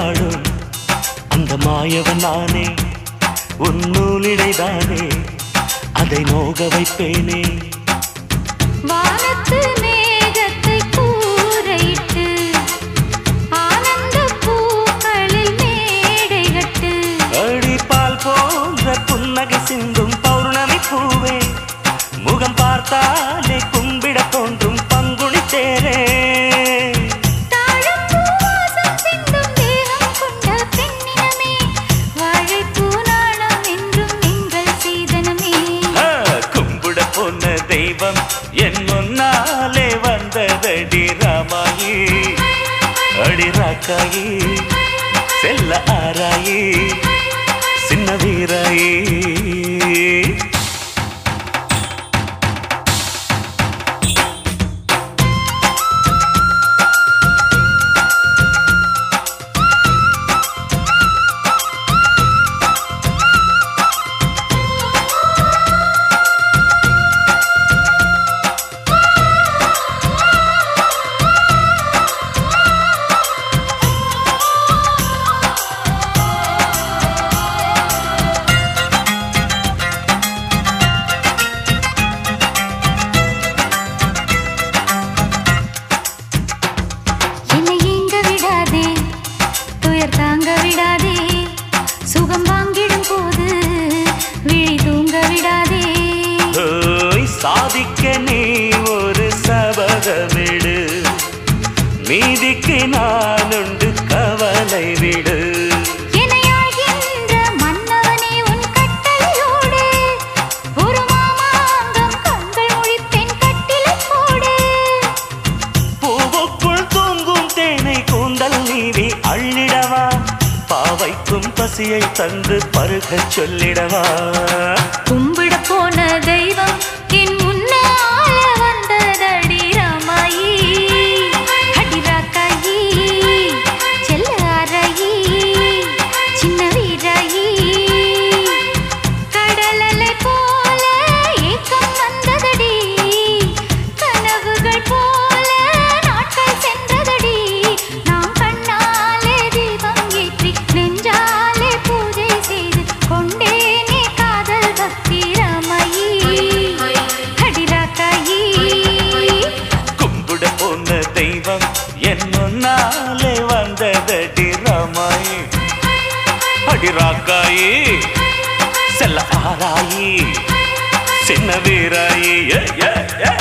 விளையாடும் அந்த மாயவன் நானே உன் நூலிடைதானே அதை நோக வைப்பேனே வானத்து மேகத்தை கூரையிட்டு ஆனந்த பூக்களில் மேடை கட்டு அடிப்பால் போன்ற புன்னகை சிந்தும் பௌர்ணமி பூவே முகம் பார்த்தாலே கும்பிட தோன்றும் பங்குனி தேரே தாழம்பூ வாசம் சிந்தும் தேகம் கொண்ட பெண்ணினமே வாழைப்பூ நாணம் என்றும் எங்கள் சீதனமே ஆ, கும்பிட போன தெய்வம் என் முன்னாலே வந்ததடி ராமாயி அடி ராக்காயி செல்ல ஆராயி சின்ன வீராயி என்னை ஏங்க விடாதே துயர் தாங்க விடாதே சுகம் வாங்கிடும் போது விழி தூங்க விடாதே ஓய் சாதிக்க நீ ஒரு சபதமிடு மீதிக்கு நான் உண்டு கவலை விடு என்னை ஆள்கின்ற மன்னவனே உன் கட்டளையோடு ஒரு மாமாங்கம் கண்கள் முழிப்பெண் கட்டிலை போடு பூவுக்குள் தூங்கும் தேனை கூந்தல் நீவி அள்ளிடவா பாவைக்கும் பசியை தந்து பருகச் சொல்லிடவா கும்பிட போன தெய்வம் என் முன்னால வந்ததடி ராமாயி அடிராக்காயி செல்லாராயி சின்ன வீராயி கடலலை போல ஏக்கம் வந்ததடி கனவுகள் போல நாட்கள் சென்றதடி நாம் கண்ணாலே தீபம் ஏற்றி நெஞ்சாலே பூஜை செய்து கொண்டேனே காதல் பக்தி ராமாயி அடிராக்காயி கும்பிட போன தெய்வம் என் முன்னாலே வந்ததடி ராமாயி அடிராக்காயி செல்ல ஆராயி சின்ன வீராயி ஏ, ஏ, ஏ.